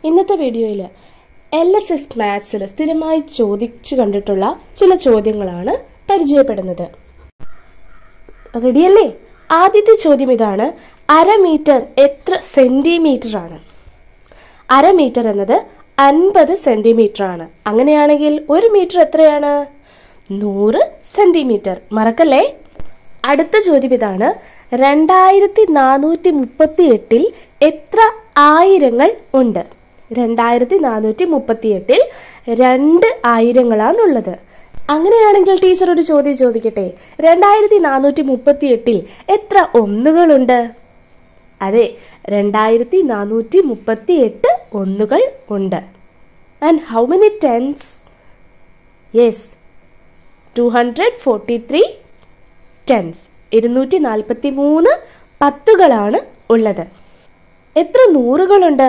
ഇന്നത്തെ വീഡിയോയിൽ L S S മാത്സിൽ സ്ഥിരമായി ചോദിച്ചു കണ്ടിട്ടുള്ള ചില ചോദ്യങ്ങളാണ് പരിചയപ്പെടുന്നത് റെഡിയല്ലേ ആദ്യത്തെ ചോദ്യം ഇതാണ് അര മീറ്റർ എത്ര സെന്റിമീറ്റർ ആണ് അര മീറ്റർ എന്നത് അൻപത് സെന്റിമീറ്റർ ആണ് അങ്ങനെയാണെങ്കിൽ ഒരു മീറ്റർ എത്രയാണ് നൂറ് സെന്റിമീറ്റർ മറക്കല്ലേ അടുത്ത ചോദ്യം ഇതാണ് രണ്ടായിരത്തി നാനൂറ്റി മുപ്പത്തി എട്ടിൽ എത്ര ആയിരങ്ങൾ ഉണ്ട് രണ്ടായിരത്തി നാനൂറ്റി മുപ്പത്തി എട്ടിൽ രണ്ട് ആയിരങ്ങളാണുള്ളത് അങ്ങനെയാണെങ്കിൽ ടീച്ചർ ഒരു ചോദ്യം ചോദിക്കട്ടെ രണ്ടായിരത്തി നാനൂറ്റി മുപ്പത്തി എട്ടിൽ എത്ര ഒന്നുകളുണ്ട് അതെ രണ്ടായിരത്തി നാനൂറ്റി മുപ്പത്തി എട്ട് ഒന്നുകൾ ഉണ്ട് and how many tens yes two hundred forty three tens ഇരുന്നൂറ്റി നാൽപ്പത്തി മൂന്ന് പത്തുകളാണ് ഉള്ളത് എത്ര നൂറുകളുണ്ട്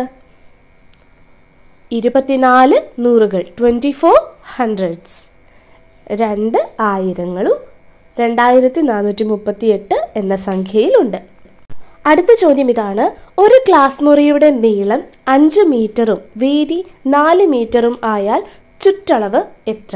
ഇരുപത്തിനാല് നൂറുകൾ ട്വൻറ്റി ഫോർ ഹൺഡ്രഡ്സ് രണ്ട് ആയിരങ്ങളും രണ്ടായിരത്തി നാനൂറ്റി മുപ്പത്തി എട്ട് എന്ന സംഖ്യയിലുണ്ട് അടുത്ത ചോദ്യം ഇതാണ് ഒരു ക്ലാസ് മുറിയുടെ നീളം അഞ്ച് മീറ്ററും വീതി നാല് മീറ്ററും ആയാൽ ചുറ്റളവ് എത്ര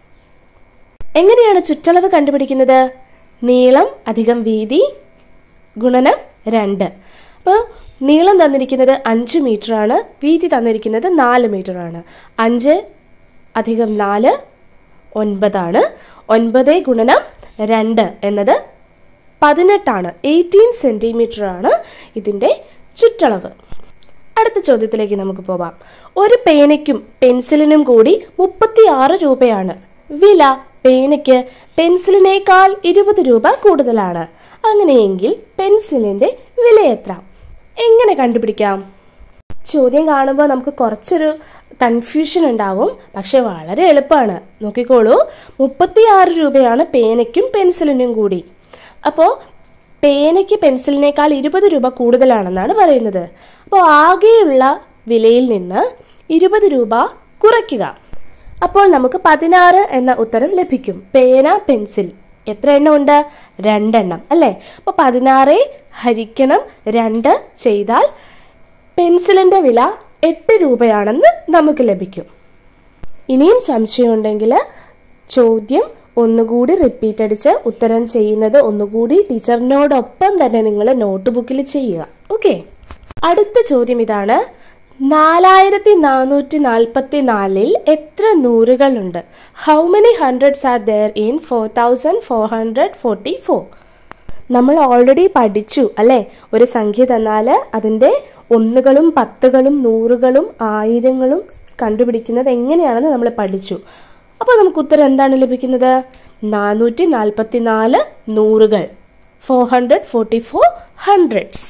എങ്ങനെയാണ് ചുറ്റളവ് കണ്ടുപിടിക്കുന്നത് നീളം അധികം വീതി ഗുണനം രണ്ട് അപ്പോൾ നീളം തന്നിരിക്കുന്നത് അഞ്ച് മീറ്റർ ആണ് വീതി തന്നിരിക്കുന്നത് നാല് മീറ്റർ ആണ് അഞ്ച് അധികം നാല് ഒൻപതാണ് ഒൻപത് ഗുണനം രണ്ട് എന്നത് പതിനെട്ടാണ് എയ്റ്റീൻ സെൻറ്റിമീറ്റർ ആണ് ഇതിൻ്റെ ചുറ്റളവ് അടുത്ത ചോദ്യത്തിലേക്ക് നമുക്ക് പോവാം ഒരു പേനയ്ക്കും പെൻസിലിനും കൂടി മുപ്പത്തി ആറ് രൂപയാണ് വില പേനയ്ക്ക് പെൻസിലിനേക്കാൾ ഇരുപത് രൂപ കൂടുതലാണ് അങ്ങനെയെങ്കിൽ പെൻസിലിന്റെ വില എത്ര എങ്ങനെ കണ്ടുപിടിക്കാം ചോദ്യം കാണുമ്പോൾ നമുക്ക് കുറച്ചൊരു കൺഫ്യൂഷൻ ഉണ്ടാവും പക്ഷെ വളരെ എളുപ്പമാണ് നോക്കിക്കോളൂ മുപ്പത്തി ആറ് രൂപയാണ് പേനയ്ക്കും പെൻസിലിനും കൂടി അപ്പോൾ പേനയ്ക്ക് പെൻസിലിനേക്കാൾ ഇരുപത് രൂപ കൂടുതലാണെന്നാണ് പറയുന്നത് അപ്പോൾ ആകെയുള്ള വിലയിൽ നിന്ന് ഇരുപത് രൂപ കുറയ്ക്കുക അപ്പോൾ നമുക്ക് പതിനാറ് എന്ന ഉത്തരം ലഭിക്കും പേന പെൻസിൽ എത്ര എണ്ണം ഉണ്ട് രണ്ടെണ്ണം അല്ലേ അപ്പോൾ പതിനാറ് ഹരിക്കണം രണ്ട് ചെയ്താൽ പെൻസിലിന്റെ വില എട്ട് രൂപയാണെന്ന് നമുക്ക് ലഭിക്കും ഇനിയും സംശയമുണ്ടെങ്കിൽ ചോദ്യം ഒന്നുകൂടി റിപ്പീറ്റ് അടിച്ച് ഉത്തരം ചെയ്യുന്നത് ഒന്നുകൂടി ടീച്ചറിനോടൊപ്പം തന്നെ നിങ്ങൾ നോട്ട് ബുക്കിൽ ചെയ്യുക ഓക്കെ അടുത്ത ചോദ്യം ഇതാണ് നാലായിരത്തി നാനൂറ്റി നാൽപ്പത്തി നാലിൽ എത്ര നൂറുകളുണ്ട് how many hundreds are there in four thousand four hundred forty four നമ്മൾ ഓൾറെഡി പഠിച്ചു അല്ലേ ഒരു സംഖ്യ തന്നാൽ അതിൻ്റെ ഒന്നുകളും പത്തുകളും നൂറുകളും ആയിരങ്ങളും കണ്ടുപിടിക്കുന്നത് എങ്ങനെയാണെന്ന് നമ്മൾ പഠിച്ചു അപ്പോൾ നമുക്ക് ഉത്തരം എന്താണ് ലഭിക്കുന്നത് നാനൂറ്റി നാൽപ്പത്തി നാല് നൂറുകൾ four hundred forty four hundreds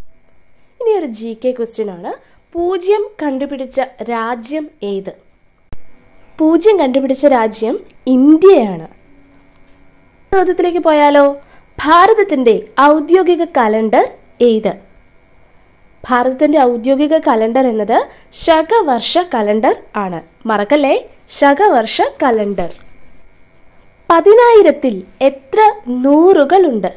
ഇനി ഒരു ജി കെ ക്വസ്റ്റ്യൻ ആണ് പൂജ്യം കണ്ടുപിടിച്ച രാജ്യം ഏത് പൂജ്യം കണ്ടുപിടിച്ച രാജ്യം ഇന്ത്യയാണ് ചോദ്യത്തിലേക്ക് പോയാലോ ഭാരതത്തിന്റെ ഔദ്യോഗിക കലണ്ടർ ഏത് ഭാരതത്തിന്റെ ഔദ്യോഗിക കലണ്ടർ എന്നത് ശകവർഷ കലണ്ടർ ആണ് മറക്കല്ലേ ശകവർഷ കലണ്ടർ പതിനായിരത്തിൽ എത്ര നൂറുകളുണ്ട്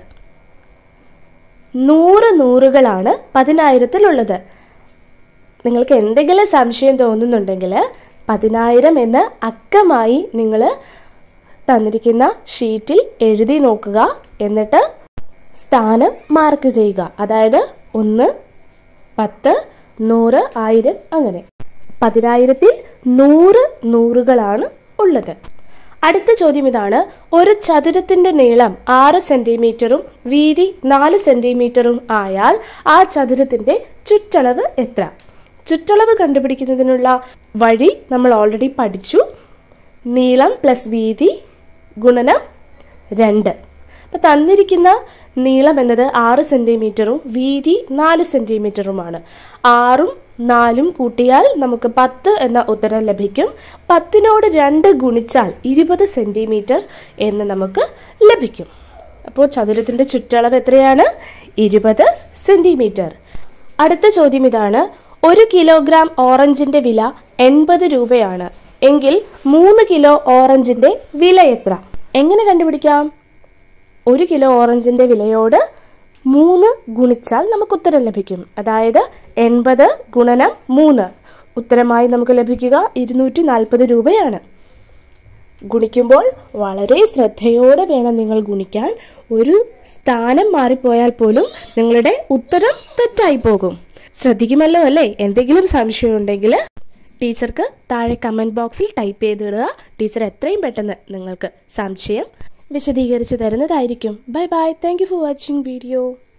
നൂറ് നൂറുകളാണ് പതിനായിരത്തിലുള്ളത് നിങ്ങൾക്ക് എന്തെങ്കിലും സംശയം തോന്നുന്നുണ്ടെങ്കിൽ പതിനായിരം എന്ന അക്കമായി നിങ്ങൾ തന്നിരിക്കുന്ന ഷീറ്റിൽ എഴുതി നോക്കുക എന്നിട്ട് സ്ഥാനം മാർക്ക് ചെയ്യുക അതായത് ഒന്ന് പത്ത് നൂറ് ആയിരം അങ്ങനെ പതിനായിരത്തിൽ നൂറ് നൂറുകളാണ് ഉള്ളത് അടുത്ത ചോദ്യം ഇതാണ് ഒരു ചതുരത്തിന്റെ നീളം ആറ് സെന്റിമീറ്ററും വീതി നാല് സെന്റിമീറ്ററും ആയാൽ ആ ചതുരത്തിന്റെ ചുറ്റളവ് എത്ര ചുറ്റളവ് കണ്ടുപിടിക്കുന്നതിനുള്ള വഴി നമ്മൾ ഓൾറെഡി പഠിച്ചു നീളം പ്ലസ് വീതി ഗുണനം രണ്ട് അപ്പം തന്നിരിക്കുന്ന നീളം എന്നത് ആറ് സെൻറ്റിമീറ്ററും വീതി നാല് സെൻറ്റിമീറ്ററുമാണ് ആറും നാലും കൂട്ടിയാൽ നമുക്ക് പത്ത് എന്ന ഉത്തരം ലഭിക്കും പത്തിനോട് രണ്ട് ഗുണിച്ചാൽ ഇരുപത് സെൻറ്റിമീറ്റർ എന്ന് നമുക്ക് ലഭിക്കും അപ്പോൾ ചതുരത്തിൻ്റെ ചുറ്റളവ് എത്രയാണ് ഇരുപത് സെൻറ്റിമീറ്റർ അടുത്ത ചോദ്യം ഇതാണ് ഒരു കിലോഗ്രാം ഓറഞ്ചിന്റെ വില എൺപത് രൂപയാണ് എങ്കിൽ മൂന്ന് കിലോ ഓറഞ്ചിന്റെ വില എത്ര എങ്ങനെ കണ്ടുപിടിക്കാം ഒരു കിലോ ഓറഞ്ചിന്റെ വിലയോട് മൂന്ന് ഗുണിച്ചാൽ നമുക്ക് ഉത്തരം ലഭിക്കും അതായത് എൺപത് ഗുണനം മൂന്ന് ഉത്തരമായി നമുക്ക് ലഭിക്കുക ഇരുന്നൂറ്റി നാൽപ്പത് രൂപയാണ് ഗുണിക്കുമ്പോൾ വളരെ ശ്രദ്ധയോടെ വേണം നിങ്ങൾ ഗുണിക്കാൻ ഒരു സ്ഥാനം മാറിപ്പോയാൽ പോലും നിങ്ങളുടെ ഉത്തരം തെറ്റായി പോകും ശ്രദ്ധിക്കുമല്ലോ അല്ലേ എന്തെങ്കിലും സംശയമുണ്ടെങ്കിൽ ടീച്ചർക്ക് താഴെ കമൻറ്റ് ബോക്സിൽ ടൈപ്പ് ചെയ്തിടുക ടീച്ചർ എത്രയും പെട്ടെന്ന് നിങ്ങൾക്ക് സംശയം വിശദീകരിച്ച് തരുന്നതായിരിക്കും bye bye thank you for watching video